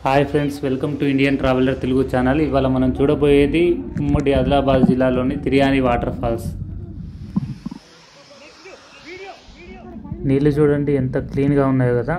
hi friends welcome to Indian traveller Telugu channel ఇవాళ మనం చూడబోయేది ఉమ్మడి ఆదిలాబాద్ జిల్లాలోని తిరియాని వాటర్ ఫాల్స్ నీళ్ళు చూడండి ఎంత క్లీన్గా ఉన్నాయో కదా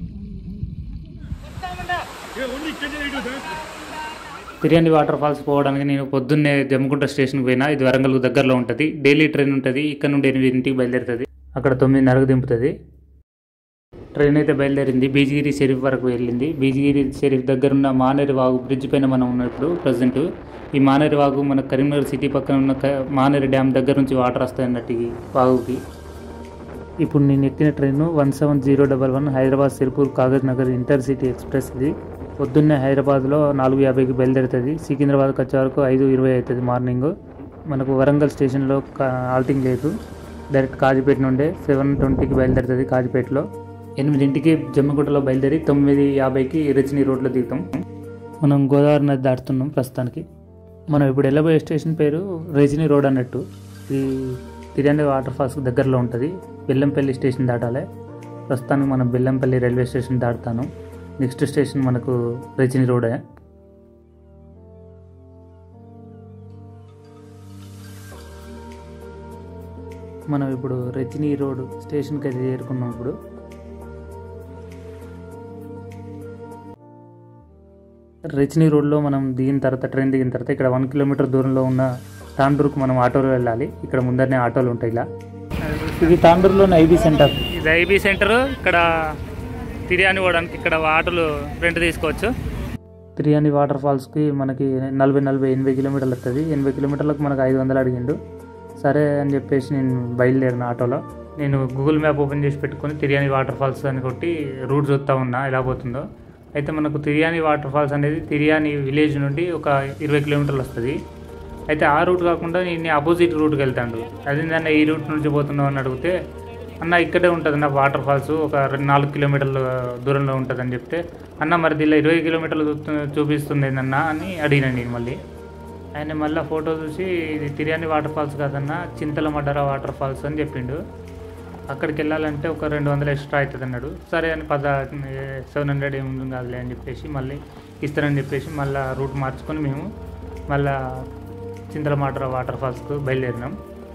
తిరియాని వాటర్ ఫాల్స్ పోవడానికి నేను పొద్దున్నే జమ్ముకుంట స్టేషన్కి పోయినా ఇది వరంగల్ దగ్గరలో ఉంటుంది డైలీ ట్రైన్ ఉంటుంది ఇక్కడ నుండి ఎనిమిదింటికి బయలుదేరుతుంది అక్కడ తొమ్మిదిన్నరకు దింపుతుంది ట్రైన్ అయితే బయలుదేరింది బీజగిరి షెరీఫ్ వరకు వెళ్ళింది బీజగిరి షెరీఫ్ దగ్గర ఉన్న మానేరు వాగు బ్రిడ్జ్ పైన మనం ఉన్నప్పుడు ప్రజెంట్ ఈ మానేరు వాగు మన కరీంనగర్ సిటీ పక్కన ఉన్న క- మానేరు డ్యామ్ దగ్గర నుంచి వాటర్ వస్తాయి అన్నట్టు ఈ వాగుకి ఇప్పుడు నేను ఎక్కిన train one seven zero double one Hyderabad Sirpur Kagaz Nagar intercity express ఇది పొద్దున్నే హైదరాబాద్లో నాలుగు యాభైకి బయలుదేరుతుంది సికింద్రాబాద్కి వచ్చే వరకు ఐదు ఇరవై అవుతుంది మార్నింగ్ మనకు వరంగల్ స్టేషన్లో ఆల్టింగ్ లేదు డైరెక్ట్ కాజిపేట నుండే సెవెన్ ట్వంటీకి బయలుదేరుతుంది కాజిపేటలో ఎనిమిదింటికి జమ్మిగుంటలో బయలుదేరి తొమ్మిది యాభైకి రజనీ రోడ్లో దిగుతాం మనం గోదావరి నది దాటుతున్నాం ప్రస్తుతానికి మనం ఇప్పుడు వెళ్ళబోయే స్టేషన్ పేరు రజనీ రోడ్ అన్నట్టు ఇది తిరియాని వాటర్ ఫాల్స్ దగ్గరలో ఉంటుంది బెల్లంపల్లి స్టేషన్ దాటాలి ప్రస్తుతానికి మనం బెల్లంపల్లి రైల్వే స్టేషన్ దాటుతాను నెక్స్ట్ స్టేషన్ మనకు రజనీ రోడే మనం ఇప్పుడు రజనీ రోడ్ స్టేషన్కి అయితే చేరుకున్నాం ఇప్పుడు రజనీ రోడ్లో మనం దిగిన తర్వాత ట్రైన్ దిగిన తర్వాత ఇక్కడ వన్ కిలోమీటర్ దూరంలో ఉన్న తాండూరుకు మనం ఆటోలో వెళ్ళాలి ఇక్కడ ముందరనే ఆటోలు ఉంటాయి ఇలా ఇది తాండూరులోని ఐబీ సెంటర్ ఇది ఐబీ సెంటర్ ఇక్కడ తిరియాని పోవడానికి ఇక్కడ ఆటోలు రెంట్ తీసుకోవచ్చు తిరియాని వాటర్ ఫాల్స్కి మనకి నలభై నలభై ఎనభై కిలోమీటర్లు వస్తుంది ఎనభై కిలోమీటర్లకు మనకు ఐదు వందలు అడిగిండు సరే అని చెప్పేసి నేను బయలుదేరిన ఆటోలో నేను గూగుల్ మ్యాప్ ఓపెన్ చేసి పెట్టుకొని తిరియాని వాటర్ ఫాల్స్ అని కొట్టి రూట్ చూస్తూ ఉన్నా ఎలా పోతుందో అయితే మనకు తిరియాని వాటర్ ఫాల్స్ అనేది తిరియాని విలేజ్ నుండి ఒక ఇరవై కిలోమీటర్లు వస్తుంది అయితే ఆ రూట్ కాకుండా నేను ఆపోజిట్ రూట్కి వెళ్తాడు అది నన్ను ఈ రూట్ నుంచి పోతున్నావు అని అడిగితే అన్న ఇక్కడే ఉంటుంది అన్న వాటర్ ఫాల్స్ ఒక రెండు నాలుగు కిలోమీటర్ల దూరంలో ఉంటుంది అని చెప్తే అన్న మరి దీనిలో ఇరవై కిలోమీటర్లు చూస్తు- చూపిస్తుంది ఏందన్న అని అడిగినా నేను మళ్ళీ ఆయన మళ్ళీ ఫోటో చూసి ఇది తిరియాని వాటర్ ఫాల్స్ కాదన్న చింతల మడ్డర వాటర్ ఫాల్స్ అని చెప్పిండు అక్కడికి వెళ్ళాలంటే ఒక రెండు వందలు ఎక్స్ట్రా అవుతుంది అన్నాడు సరే అని పద సెవెన్ హండ్రెడ్ ఏమి కాదులే అని చెప్పేసి మళ్ళీ ఇస్తారని చెప్పేసి మళ్ళీ రూట్ మార్చుకొని మేము మళ్ళా చింతలమాటర వాటర్ ఫాల్స్కు బయలుదేరినాం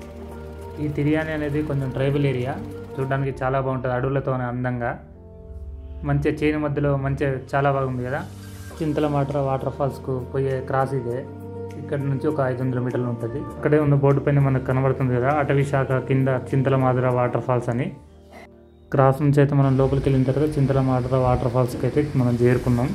ఈ తిరియాని అనేది కొంచెం ట్రైబల్ ఏరియా చూడడానికి చాలా బాగుంటుంది అడవులతో అందంగా మంచిగా చేను మధ్యలో మంచిగా చాలా బాగుంది కదా చింతలమాటర వాటర్ ఫాల్స్కు పోయే క్రాస్ ఇదే ఇక్కడ నుంచి ఒక ఐదు వందల మీటర్లు ఉంటుంది ఇక్కడే ఉన్న బోర్డు పైన మనకు కనబడుతుంది కదా అటవీ శాఖ కింద చింతలమాదర వాటర్ ఫాల్స్ అని క్రాస్ నుంచి అయితే మనం లోపలికి వెళ్ళిన తర్వాత చింతలమాదర వాటర్ ఫాల్స్కి అయితే మనం చేరుకున్నాం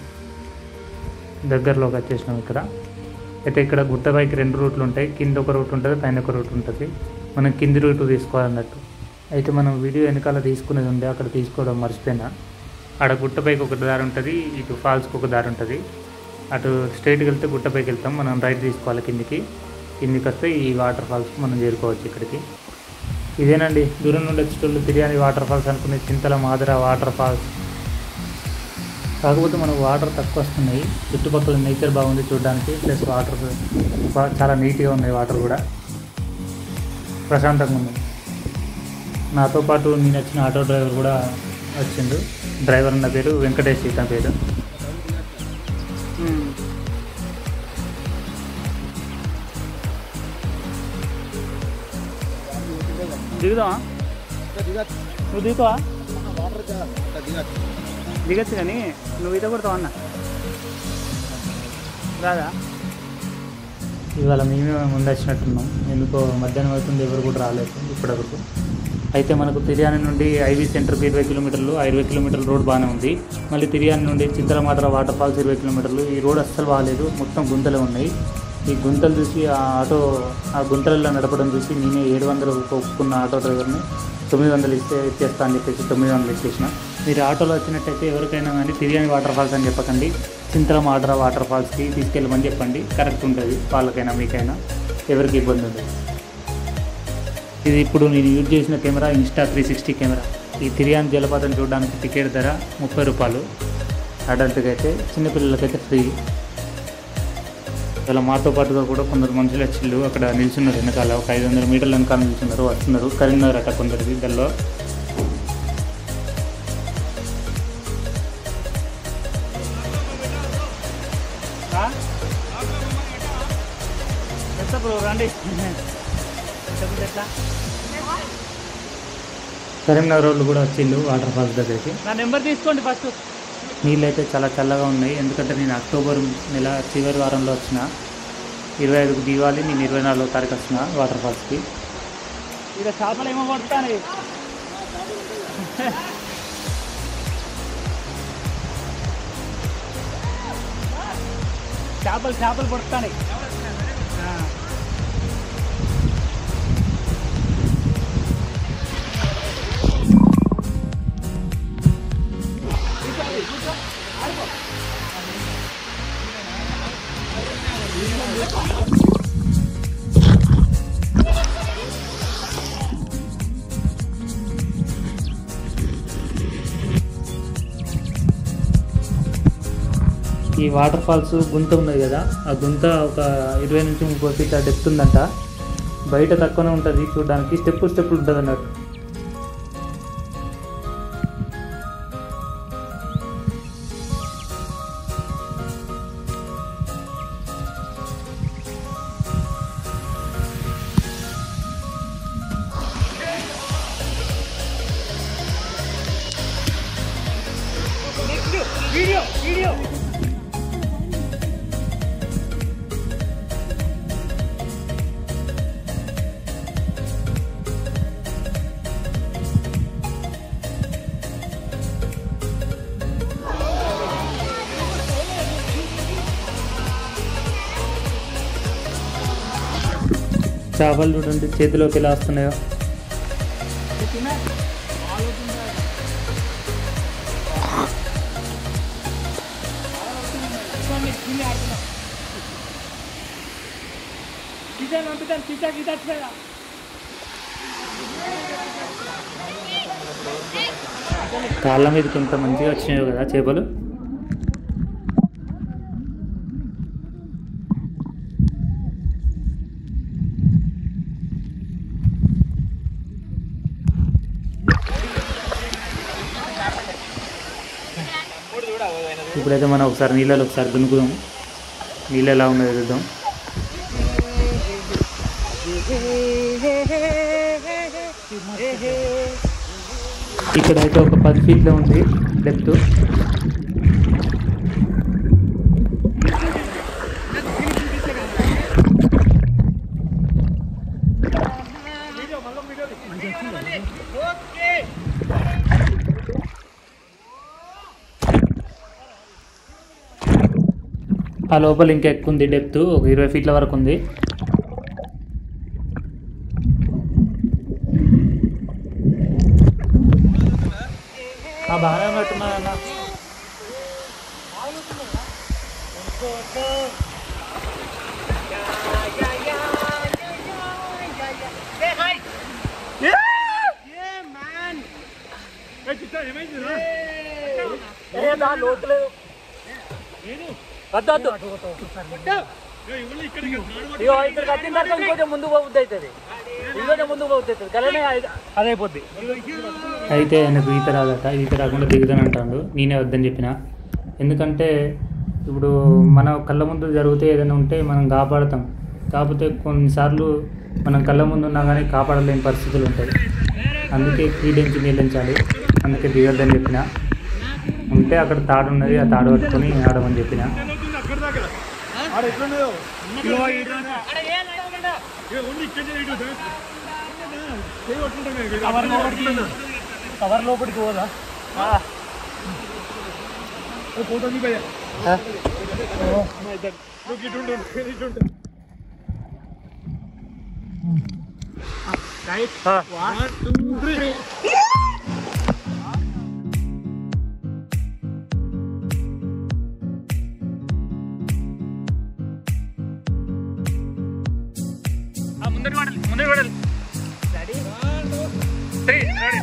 దగ్గరలోకి వచ్చేసినాం ఇక్కడ అయితే ఇక్కడ గుట్టపైకి రెండు రూట్లు ఉంటాయి కింద ఒక రూట్ ఉంటుంది పైన ఒక రూట్ ఉంటుంది మనం కింది రూట్ తీసుకోవాలన్నట్టు అయితే మనం వీడియో వెనకాల తీసుకునేది ఉండే అక్కడ తీసుకోవడం మర్చిపోయినా ఆడ గుట్టపైకి ఒక దారి ఉంటుంది ఇటు ఫాల్స్కి ఒక దారి ఉంటుంది అటు స్ట్రైట్కి వెళ్తే గుట్టపైకి వెళ్తాం మనం రైట్ తీసుకోవాలి కిందికి కిందికి వస్తే ఈ వాటర్ ఫాల్స్కి మనం చేరుకోవచ్చు ఇక్కడికి ఇదేనండి దూరం నుండి వచ్చేటోళ్ళు తిరియాని వాటర్ ఫాల్స్ అనుకునే చింతల మాదిర వాటర్ ఫాల్స్ కాకపోతే మనకు వాటర్ తక్కువ వస్తున్నాయి చుట్టుపక్కల నేచర్ బాగుంది చూడడానికి ప్లస్ వాటర్ బా- చాలా నీట్గా ఉన్నాయి వాటర్ కూడా ప్రశాంతంగా ఉంది నాతో పాటు నేను వచ్చిన ఆటో డ్రైవర్ కూడా వచ్చిండు డ్రైవర్ అన్న పేరు వెంకటేష్ ఇతని పేరు దిగుదామా నువ్వు దిగుతావా దిగచ్చు కానీ నువ్వు ఈత కొడతావు అన్న రాదా ఇవాళ మేమే ముందు వచ్చినట్టున్నాం ఎందుకో మధ్యాహ్నం అవుతుంది ఎవరు కూడా రాలేదు ఇప్పటివరకు అయితే మనకు తిరియాని నుండి ఐవీ సెంటర్కి ఇరవై కిలోమీటర్లు ఆ ఇరవై కిలోమీటర్ల రోడ్ బాగానే ఉంది మళ్ళీ తిరియాని నుండి చింతలమాటర వాటర్ ఫాల్స్ ఇరవై కిలోమీటర్లు ఈ రోడ్ అస్సలు బాగాలేదు మొత్తం గుంతలే ఉన్నాయి ఈ గుంతలు చూసి ఆ ఆటో ఆ గుంతలలో నడపడం చూసి నేనే ఏడు వందలు ఒప్పుకున్న ఆటో డ్రైవర్ని తొమ్మిది వందలు ఇస్తే ఇచ్చేస్తా అని చెప్పేసి తొమ్మిది వందలు ఇచ్చేసిన మీరు ఆటోలో వచ్చినట్టయితే ఎవరికైనా కానీ తిరియాని వాటర్ ఫాల్స్ అని చెప్పకండి చింతల మాటర వాటర్ ఫాల్స్కి తీసుకెళ్ళమని చెప్పండి కరెక్ట్ ఉంటుంది వాళ్ళకైనా మీకైనా ఎవరికి ఇబ్బంది ఉండదు ఇది ఇప్పుడు నేను యూజ్ చేసిన camera insta three sixty camera ఈ తిరియాని జలపాతం చూడడానికి టికెట్ ధర ముప్పై రూపాయలు అడల్ట్కి అయితే చిన్నపిల్లలకైతే ఫ్రీ ఇలా మాతో పాటుగా కూడా కొందరు మనుషులు వచ్చిళ్ళు అక్కడ నిల్చున్నారు వెనకాల ఒక ఐదు వందల మీటర్ల వెనకాల నిల్చున్నారు వస్తున్నారు కరీంనగర్ అట్ట కొందరిది దానిలో వస్తా బ్రో రండి చెప్పండి ఎట్లా కరీంనగర్ రోడ్లు కూడా వచ్చిండు వాటర్ ఫాల్స్ దగ్గరికి నా నెంబర్ తీసుకోండి ఫస్ట్ నీళ్ళు అయితే చాలా చల్లగా ఉన్నాయి ఎందుకంటే నేను అక్టోబర్ నెల చివరి వారంలో వచ్చిన ఇరవై ఐదుకు దివాలి నేను ఇరవై నాలుగో తారీఖు వచ్చిన వాటర్ ఫాల్స్కి ఇక చేపలు ఏమో పడతాయి చేపలు చేపలు పడతాయి ఈ వాటర్ ఫాల్స్ గుంత ఉన్నది కదా ఆ గుంత ఒక ఇరవై నుంచి ముప్పై ఫీట్ డెప్త్ ఉందంట బయట తక్కువనే ఉంటుంది చూడడానికి స్టెప్ స్టెప్ ఉంటుంది అన్నట్టు వీడియో వీడియో చేపలు చూడండి చేతిలోకి ఎలా వస్తున్నాయో కాళ్ళ మీదకి ఎంత మంచిగా వచ్చినాయో కదా చేపలు ఇప్పుడైతే మనం ఒకసారి నీళ్ళలో ఒకసారి దునుకుదాం నీళ్ళు ఎలా ఉన్నదో చూద్దాం ఇక్కడైతే ఒక పది ఫీట్లో ఉంది డెప్త్ ఆ లోపల ఇంకా ఎక్కువ ఉంది డెప్త్ ఒక ఇరవై ఫీట్ల వరకు ఉంది ఆ బాగానే ఉన్నట్టున్నా అన్న ఇగో ఇక్కడికి వచ్చిన తర్వాత ఇంకొంచెం ముందు పోతుంది అవుతుంది ఇంకొంచెం ముందు పోతుంది కలనే అదైపోద్ది అయితే ఆయనకు ఈత రాదట ఈత రాకుండా దిగుతాను అంటాడు నేనే వద్దని చెప్పిన ఎందుకంటే ఇప్పుడు మన కళ్ళ ముందు జరిగితే ఏదైనా ఉంటే మనం కాపాడుతాం కాకపోతే కొన్నిసార్లు మనం కళ్ళ ముందు ఉన్నా కానీ కాపాడలేని పరిస్థితులు ఉంటాయి అందుకే క్రీడించి నిలించాలి అందుకే దిగొద్దని చెప్పిన ఉంటే అక్కడ తాడు ఉన్నది ఆ తాడు పట్టుకొని ఆడమని చెప్పిన కవర్ లోపలికి పోదా ముందరి పడాలి ముందరి పడాలి త్రీ రెడీ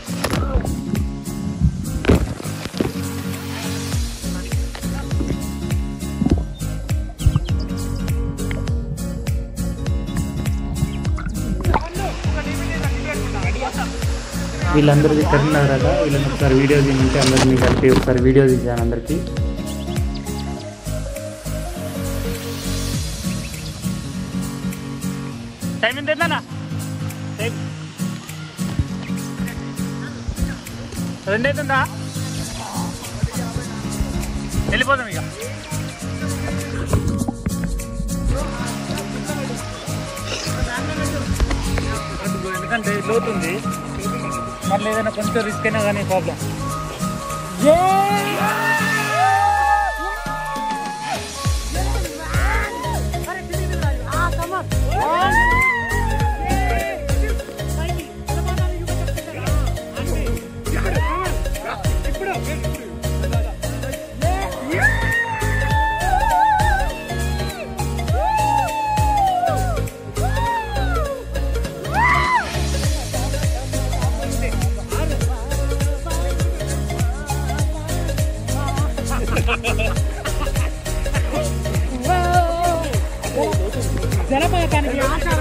వీళ్ళందరికీ కరీంనగర్ వీళ్ళని ఒకసారి వీడియో తీయమంటే అందరినీ కలిపి ఒకసారి వీడియో తీసాను అందరికీ టైం ఎంత అయిందన్నా టైం రెండు అవుతుందా వెళ్ళిపోదాం ఇక ఎందుకంటే లోతుంది మళ్ళీ ఏదైనా కొంచెం రిస్క్ అయినా కానీ ప్రాబ్లం జలపాతానికి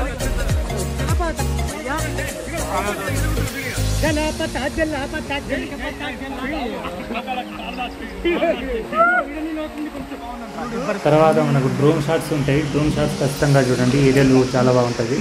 జలపత జలపత తర్వాత మనకు డ్రోన్ షాట్స్ ఉంటాయి డ్రోన్ షాట్స్ ఖచ్చితంగా చూడండి ఏరియాలు చాలా బాగుంటుంది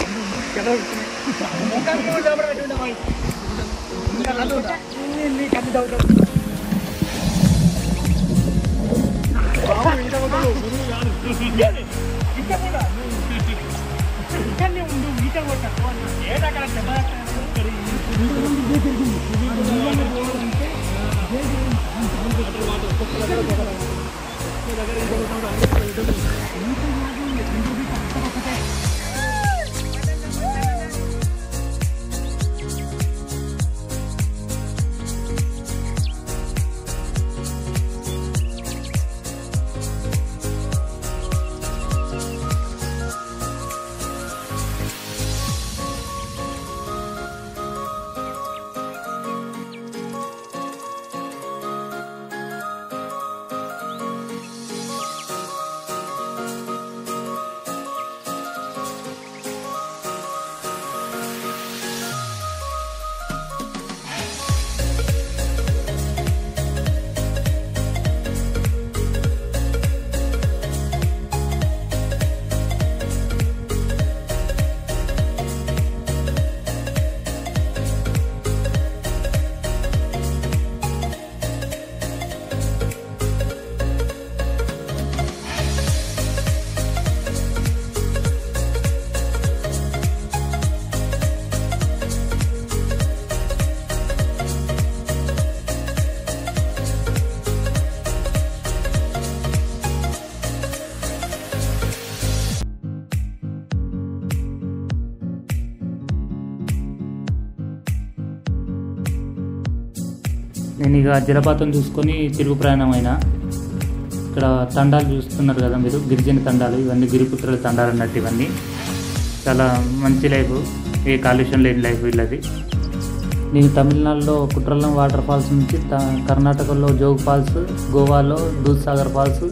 నేను ఇక జలపాతం చూసుకొని తిరుగు ప్రయాణం అయినా ఇక్కడ తండాలు చూస్తున్నారు కదా మీరు గిరిజన తండాలు ఇవన్నీ గిరిపుత్రుల తండాలు అన్నట్టు ఇవన్నీ చాలా మంచి లైఫ్ ఏ కాలుష్యం లేని లైఫ్ వీళ్ళది నేను తమిళనాడులో కుట్రలం వాటర్ ఫాల్స్ నుంచి త- కర్ణాటకలో జోగ్ ఫాల్స్ గోవాలో దూద్సాగర్ ఫాల్స్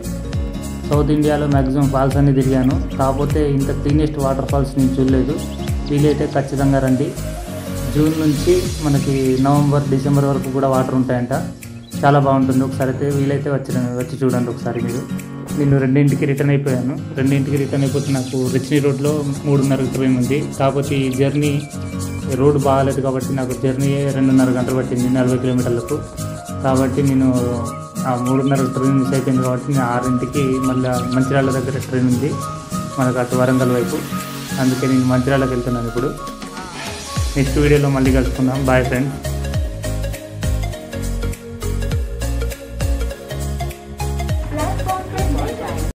సౌత్ ఇండియాలో మ్యాక్సిమం ఫాల్స్ అన్ని తిరిగాను కాకపోతే ఇంత క్లీనెస్ట్ వాటర్ ఫాల్స్ నేను చూడలేదు వీలైతే ఖచ్చితంగా రండి జూన్ నుంచి మనకి నవంబర్ డిసెంబర్ వరకు కూడా వాటర్ ఉంటాయంట చాలా బాగుంటుంది ఒకసారి అయితే వీలైతే వచ్చి వచ్చి చూడండి ఒకసారి మీరు నేను రెండింటికి రిటర్న్ అయిపోయాను రెండింటికి రిటర్న్ అయిపోతే నాకు రిచ్ని రోడ్లో మూడున్నర ట్రైన్ ఉంది కాకపోతే ఈ జర్నీ రోడ్ బాగాలేదు కాబట్టి నాకు జర్నీ రెండున్నర గంటలు పట్టింది నలభై కిలోమీటర్లకు కాబట్టి నేను ఆ మూడున్నర ట్రైన్ మిస్ అయిపోయింది కాబట్టి నేను ఆరింటికి మళ్ళీ మంచిర్యాల దగ్గర ట్రైన్ ఉంది మనకు అటు వరంగల్ వైపు అందుకే నేను మంచిర్యాలకు వెళ్తున్నాను ఇప్పుడు నెక్స్ట్ వీడియోలో మళ్ళీ కలుసుకుందాం బాయ్ ఫ్రెండ్స్